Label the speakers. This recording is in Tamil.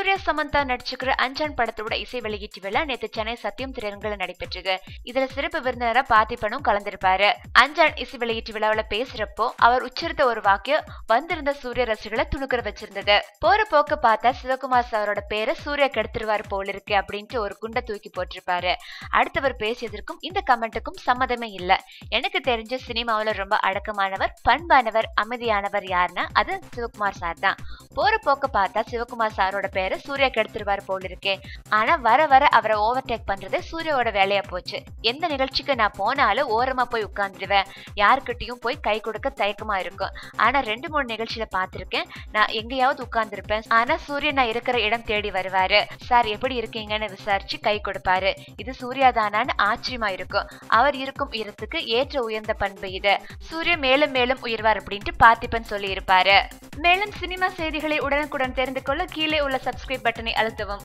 Speaker 1: சூர்யா சமந்தா நடிச்சுக்கிற அஞ்சான் படத்தோட இசை வெளியீட்டு விழா நேத்து சென்னை சத்தியம் திரையரங்கில் நடைபெற்றது இதுல சிறப்பு விருந்தினரா பார்த்திபனும் கலந்திருப்பாரு அஞ்சான் இசை வெளியீட்டு விழாவில் பேசுறப்போ அவர் உச்சரித்த ஒரு வாக்கியம் வந்திருந்த சூர்யா ரசிகர்களை துணுக்கற வச்சிருந்தது போற போக்க பார்த்தா சிவகுமார் சாரோட பேரை சூர்யா கெடுத்துருவாரு போல இருக்கு அப்படின்ட்டு ஒரு குண்டை தூக்கி போட்டிருப்பாரு அடுத்தவர் பேசியதற்கும் இந்த கமெண்ட்டுக்கும் சம்மதமே இல்ல எனக்கு தெரிஞ்ச சினிமாவுல ரொம்ப அடக்கமானவர் பண்பானவர் அமைதியானவர் யாருன்னா அது சிவகுமார் சார் தான் போற போக்க பார்த்தா சிவகுமார் சாரோட பேரை சூர்யா கெடுத்துருவாரு போல இருக்கே ஆனா வர வர அவரை ஓவர்டேக் பண்றது சூர்யாவோட வேலையா போச்சு எந்த நிகழ்ச்சிக்கு நான் போனாலும் ஓரமா போய் உட்கார்ந்துடுவேன் யாருக்கிட்டையும் போய் கை கொடுக்க தயக்கமா இருக்கும் ஆனா ரெண்டு மூணு நிகழ்ச்சியில பார்த்திருக்கேன் நான் எங்கேயாவது உட்கார்ந்துருப்பேன் ஆனா சூரியன் நான் இருக்கிற இடம் தேடி வருவாரு சார் எப்படி இருக்கீங்கன்னு விசாரிச்சு கை கொடுப்பாரு இது சூர்யா தானான்னு ஆச்சரியமா இருக்கும் அவர் இருக்கும் இடத்துக்கு ஏற்ற உயர்ந்த பண்பு இது சூர்யா மேலும் மேலும் உயர்வார் அப்படின்ட்டு பார்த்திபன் சொல்லி இருப்பாரு மேலும் சினிமா செய்திகளை உடனுக்குடன் தெரிந்து கொள்ள கீழே உள்ள சப்ஸ்கிரைப் பட்டனை அழுத்தவும்